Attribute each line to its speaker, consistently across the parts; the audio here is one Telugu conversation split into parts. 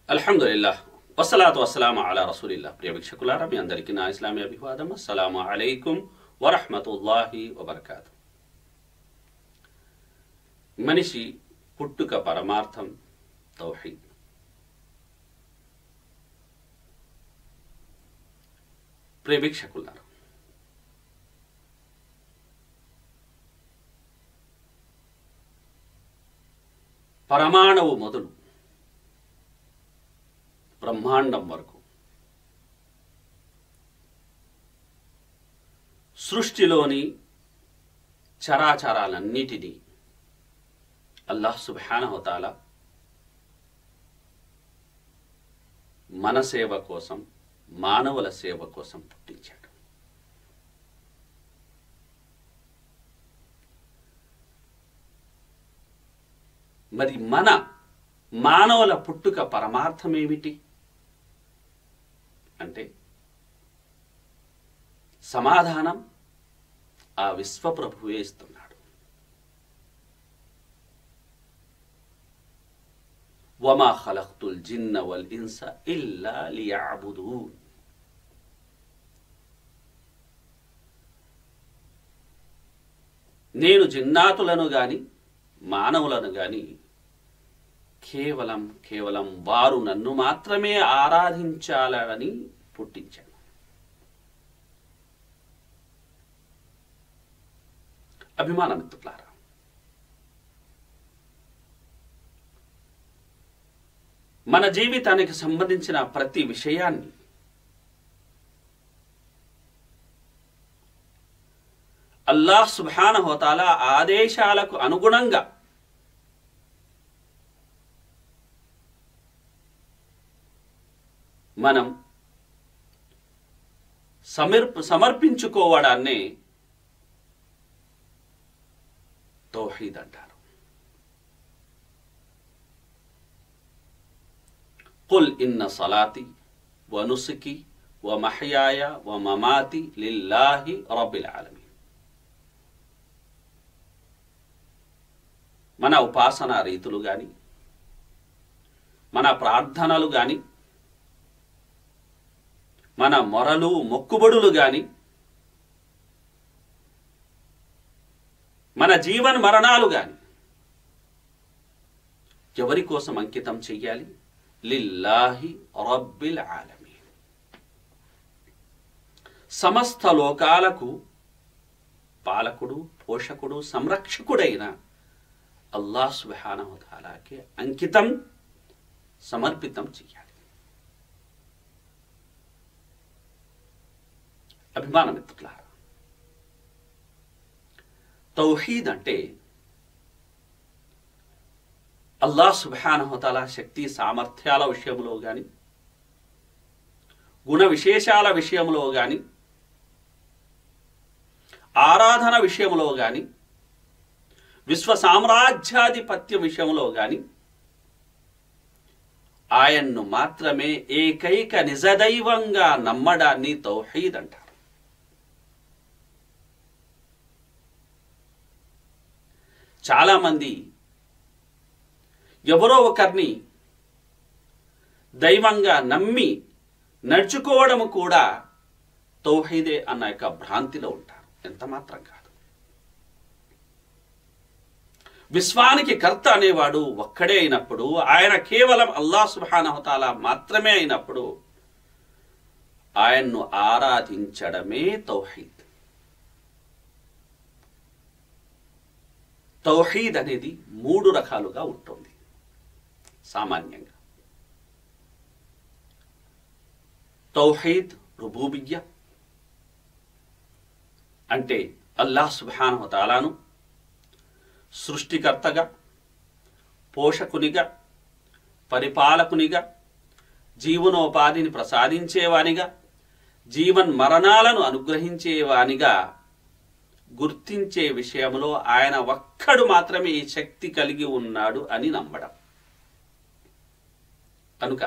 Speaker 1: అల్హమ్దుల్లా వసలాతు వసలాం అలా రసూలిల్లా ప్రియ వీక్షకులారా మీ అందరికీ నా ఇస్లామీ అభివాదం అస్సలాము అలైకుం వరహ్మతుల్లాహి వబర్కాతు మనిషి పుట్టుక పరమార్థం తౌహీద్ ప్రియ వీక్షకులారా పరమాణువు మొదలు బ్రహ్మాండం వరకు సృష్టిలోని చరాచరాలన్నిటినీ అల్లాహ్ సుబ్హానహుతాల మన సేవ కోసం మానవుల సేవ కోసం పుట్టించాడు మరి మన మానవుల పుట్టుక పరమార్థం ఏమిటి అంటే సమాధానం ఆ విశ్వప్రభువే ఇస్తున్నాడు వమా ఖలక్తుల్ జిన్న వల్ ఇన్స ఇల్లా లియఅబుదూన్ నేను జిన్నాతులను గాని మానవులను గాని కేవలం కేవలం వారు నన్ను మాత్రమే ఆరాధించాలని పుట్టించాను అభిమాన మిత్రులారా మన జీవితానికి సంబంధించిన ప్రతి విషయాన్ని అల్లాహ్ సుబ్హానహుతాల ఆదేశాలకు అనుగుణంగా మనం సమర్ప సమర్పించుకోవడాన్నే తౌహీద్ అంటారు కుల్ ఇన్న సలాతి వనుసుకి వ మహయాయ వ మమాతి లిల్లాహి రబ్బిల్ ఆలమీన్ మన ఉపాసన రీతులు గాని మన ప్రార్థనలు గాని మన మొరలు మొక్కుబడులు గాని మన జీవన మరణాలు గాని ఎవరి కోసం అంకితం చెయ్యాలి లిల్లాహి రబ్బిల్ ఆలమీన్ సమస్త లోకాలకు పాలకుడు పోషకుడు సంరక్షకుడైన అల్లాహ్ సుబ్హానహు తాలాకి అంకితం సమర్పితం చెయ్యాలి అభిమాన మిత్రులారా తౌహీద్ అంటే అల్లాహ్ సుబ్హానహుతాల శక్తి సామర్థ్యాల విషయంలో గాని గుణ విశేషాల విషయంలో గాని ఆరాధన విషయంలో గాని విశ్వ సామ్రాజ్యాధిపత్య విషయంలో గాని ఆయన్ను మాత్రమే ఏకైక నిజదైవంగా నమ్మడాన్ని తౌహీద్ అంటారు చాలామంది ఎవరో ఒకరిని దైవంగా నమ్మి నడుచుకోవడం కూడా తౌహీదే అన్న యొక్క భ్రాంతిలో ఉంటారు ఎంత మాత్రం కాదు విశ్వానికి కర్త అనేవాడు ఒక్కడే అయినప్పుడు ఆయన కేవలం అల్లా సుబానహతాల మాత్రమే అయినప్పుడు ఆయన్ను ఆరాధించడమే తౌహీద్ తౌహీద్ అనేది మూడు రకాలుగా ఉంటుంది సామాన్యంగా తౌహీద్ రుబూబియ్య అంటే అల్లాహ్ సుబానహతాలాను సృష్టికర్తగా పోషకునిగా పరిపాలకునిగా జీవనోపాధిని ప్రసాదించేవానిగా జీవన్ మరణాలను అనుగ్రహించేవానిగా గుర్తించే విషయంలో ఆయన ఒక్కడు మాత్రమే ఈ శక్తి కలిగి ఉన్నాడు అని నమ్మడం కనుక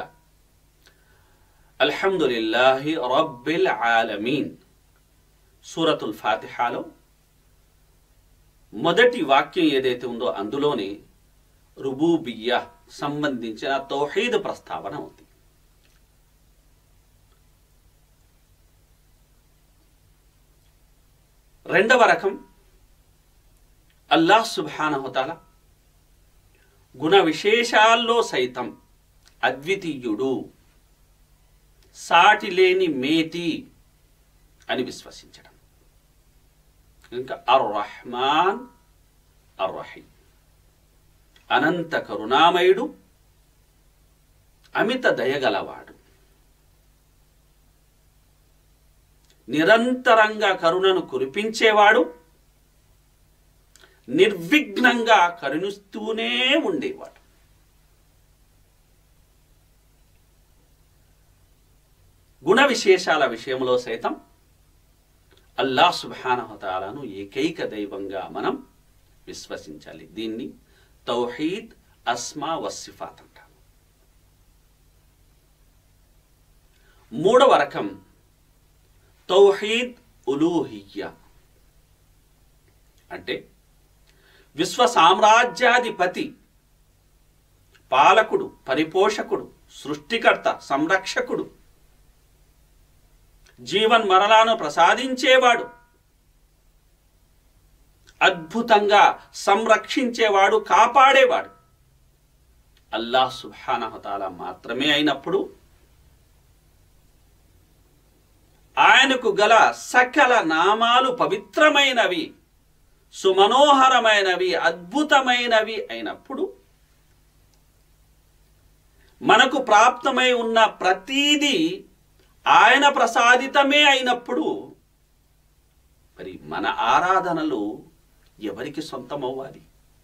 Speaker 1: అల్హమ్దులిల్లాహి రబ్బిల్ ఆలమీన్ సూరతుల్ ఫాతిహాలో మొదటి వాక్యం ఏదైతే ఉందో అందులోనే రుబూబియ్య సంబంధించిన తౌహీద్ ప్రస్తావన ఉంది రెండవ రకం అల్లాహ్ సుబ్హానహుతాల గుణ విశేషాల్లో సైతం అద్వితీయుడు సాటి లేని మేటి అని విశ్వసించడం ఇంకా అర్ రహ్మాన్ అర్ రహీం అనంత కరుణామయుడు అమిత దయగలవాడు నిరంతరంగా కరుణను కురిపించేవాడు నిర్విఘ్నంగా కరుణిస్తూనే ఉండేవాడు గుణ విశేషాల విషయంలో సైతం అల్లాహ్ సుబానహతాలను ఏకైక దైవంగా మనం విశ్వసించాలి దీన్ని తౌహీద్ అస్మా వసిఫాత్ అంటారు మూడవ రకం తౌహీద్ ఉలూహియ్య అంటే విశ్వ సామ్రాజ్యాధిపతి పాలకుడు పరిపోషకుడు సృష్టికర్త సంరక్షకుడు జీవన్ మరణాలను ప్రసాదించేవాడు అద్భుతంగా సంరక్షించేవాడు కాపాడేవాడు అల్లాహ్ సుబ్హానహతాల మాత్రమే అయినప్పుడు ఆయనకు గల సకల నామాలు పవిత్రమైనవి సుమనోహరమైనవి అద్భుతమైనవి అయినప్పుడు మనకు ప్రాప్తమై ఉన్న ప్రతీదీ ఆయన ప్రసాదితమే అయినప్పుడు మరి మన ఆరాధనలు ఎవరికి సొంతమవ్వాలి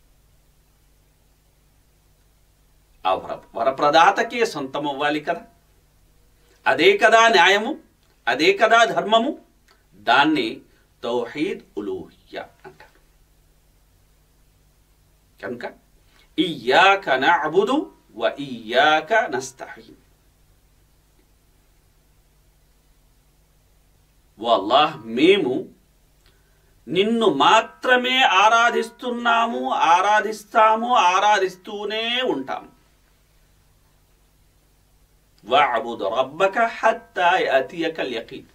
Speaker 1: ఆ వర వరప్రదాతకే సొంతమవ్వాలి కదా అదే కదా న్యాయము అదే కదా ధర్మము దాన్ని తౌహీద్ ఉలూహియ అంటారు కనుక ఇయ్యాక నఅబుదు వ ఇయ్యాక నస్తఈన్ వల్లాహ్ మేము నిన్ను మాత్రమే ఆరాధిస్తున్నాము ఆరాధిస్తాము ఆరాధిస్తూనే ఉంటాము వఅబుద్ రబ్బక హత్తా యతియకల్ యకీన్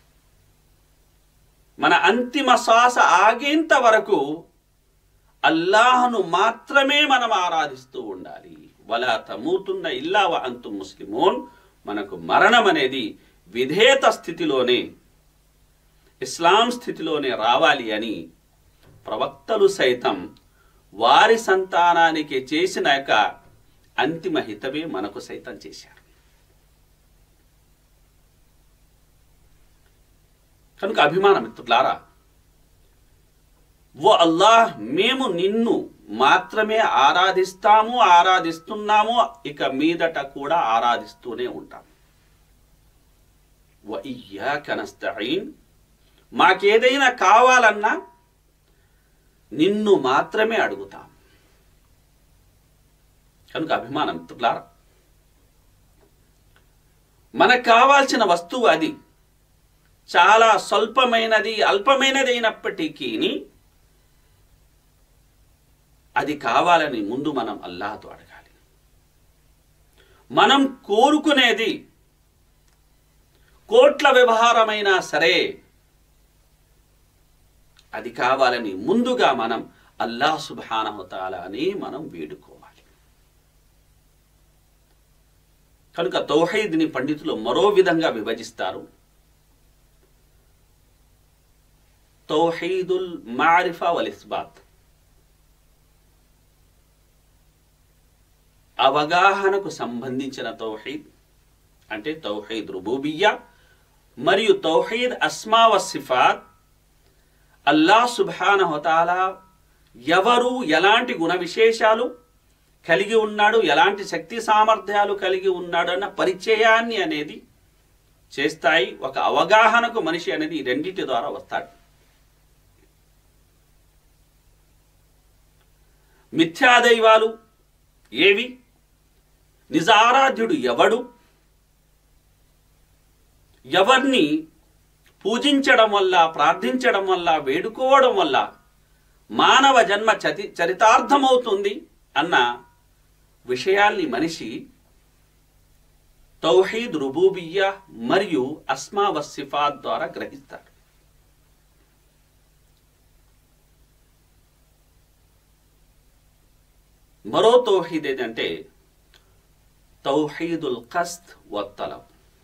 Speaker 1: మన అంతిమ శ్వాస ఆగేంత వరకు అల్లాహ్ను మాత్రమే మనం ఆరాధిస్తూ ఉండాలి వలా తమూతున్న ఇల్లా వ అంతుం ముస్లిమోన్ మనకు మరణం అనేది విధేత స్థితిలోనే ఇస్లాం స్థితిలోనే రావాలి అని ప్రవక్తలు సైతం వారి సంతానానికి చేసిన యొక్క అంతిమ హితమే మనకు సైతం చేశారు కనుక అభిమాన మిత్రులారా ఓ అల్లాహ్ మేము నిన్ను మాత్రమే ఆరాధిస్తాము ఆరాధిస్తున్నాము ఇక మీదట కూడా ఆరాధిస్తూనే ఉంటాం వ ఇయ్యాక నస్తఈన్ మాకేదైనా కావాలన్నా నిన్ను మాత్రమే అడుగుతాం కనుక అభిమానం మిత్రులారా మనకు కావాల్సిన వస్తువు అది చాలా స్వల్పమైనది అల్పమైనది అయినప్పటికీ అది కావాలని ముందు మనం అల్లాహతో అడగాలి మనం కోరుకునేది కోట్ల వ్యవహారమైనా సరే అది కావాలని ముందుగా మనం అల్లాహ్ సుబానహతాలని మనం వేడుకోవాలి కనుక తౌహీద్ని పండితులు మరో విధంగా విభజిస్తారు తౌహీదుల్ మారిఫా వల్ ఇస్బాత్ అవగాహనకు సంబంధించిన తౌహీద్ అంటే తౌహీద్ రుబూబియ్యా మరియు తౌహీద్ అస్మా వ సిఫాత్ అల్లాహ్ సుబ్హానహుతాలా ఎవరు ఎలాంటి గుణ విశేషాలు కలిగి ఉన్నాడు ఎలాంటి శక్తి సామర్థ్యాలు కలిగి ఉన్నాడు అన్న పరిచయాన్ని అనేది చేస్తాయి ఒక అవగాహనకు మనిషి అనేది ఈ రెండింటి ద్వారా వస్తాడు మిథ్యాదైవాలు ఏవి నిజారాధ్యుడు ఎవడు ఎవరిని పూజించడం వల్ల ప్రార్థించడం వల్ల వేడుకోవడం వల్ల మానవ జన్మ చతి చరితార్థమవుతుంది అన్న విషయాల్ని మనిషి తౌహీద్ రుబూబియ్యా మరియు అస్మా వసిఫాత్ ద్వారా గ్రహిస్తాడు మరో తౌహీద్ ఏంటంటే తౌహీదుల్ కస్త్ వత్తలబ్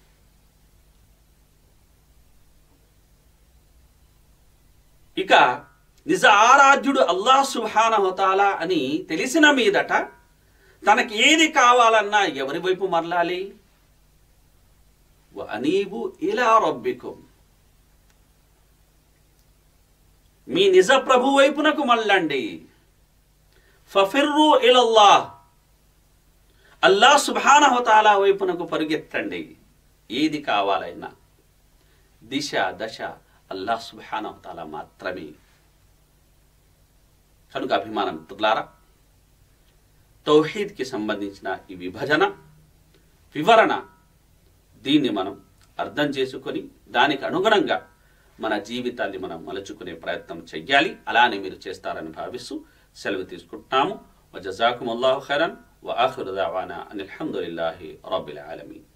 Speaker 1: ఇక నిజ ఆరాధ్యుడు అల్లాహ్ సుహానహతాలా అని తెలిసిన మీదట తనకి ఏది కావాలన్నా ఎవరి వైపు మరలాలి అనీబు ఇలా రబ్బికుం మీ నిజ ప్రభు వైపునకు మళ్ళండి ఫఫిర్రు ఇలల్లాహ్ అల్లా సుభానహతాలా వైపునకు పరుగెత్తండి ఏది కావాలైనా దిశ దశ అల్లా సుభానహతాలా మాత్రమే కనుక అభిమానం మిత్రులారా తౌహీద్కి సంబంధించిన ఈ విభజన వివరణ దీన్ని మనం అర్థం చేసుకొని దానికి అనుగుణంగా మన జీవితాన్ని మనం మలుచుకునే ప్రయత్నం చెయ్యాలి అలానే మీరు చేస్తారని భావిస్తూ సెలవు తీసుకుంటున్నాము వజజాకుముల్లాహు ఖైరన్ వఆఖిరు దావానా అనిల్ హమ్దులిల్లాహి రబ్బిల్ ఆలమీన్